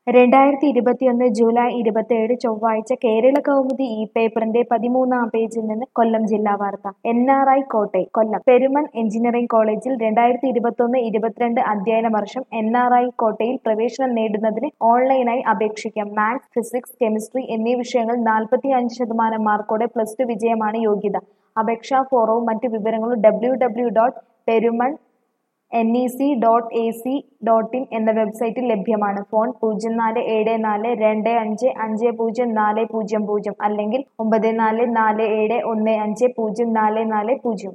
രണ്ടായിരത്തി ഇരുപത്തിയൊന്ന് ജൂലൈ ഇരുപത്തിയേഴ് ചൊവ്വാഴ്ച കേരള കൗമുദി ഈ പേപ്പറിന്റെ പതിമൂന്നാം പേജിൽ നിന്ന് കൊല്ലം ജില്ലാ വാർത്ത എൻ ആർ ഐ കോട്ടെ കൊല്ലം പെരുമൺ എഞ്ചിനീയറിംഗ് കോളേജിൽ രണ്ടായിരത്തി ഇരുപത്തൊന്ന് ഇരുപത്തിരണ്ട് അധ്യയന വർഷം എൻ ആർ ഐ കോട്ടയിൽ പ്രവേശനം നേടുന്നതിന് ഓൺലൈനായി അപേക്ഷിക്കാം മാത്സ് ഫിസിക്സ് കെമിസ്ട്രി എന്നീ വിഷയങ്ങളിൽ നാൽപ്പത്തി അഞ്ച് ശതമാനം മാർക്കോടെ പ്ലസ് ടു വിജയമാണ് യോഗ്യത അപേക്ഷാ ഫോറവും മറ്റ് വിവരങ്ങളും W W dot Perumon N E C dot A C dot in എന്ന വെബ്സൈറ്റിൽ ലഭ്യമാണ് ഫോൺ പൂജ്യം നാല് ഏഴ് നാല് രണ്ട് അഞ്ച് അഞ്ച് പൂജ്യം നാല് പൂജ്യം പൂജ്യം അല്ലെങ്കിൽ ഒമ്പത് നാല് നാല് ഏഴ് ഒന്ന് അഞ്ച് പൂജ്യം നാല് നാല് പൂജ്യം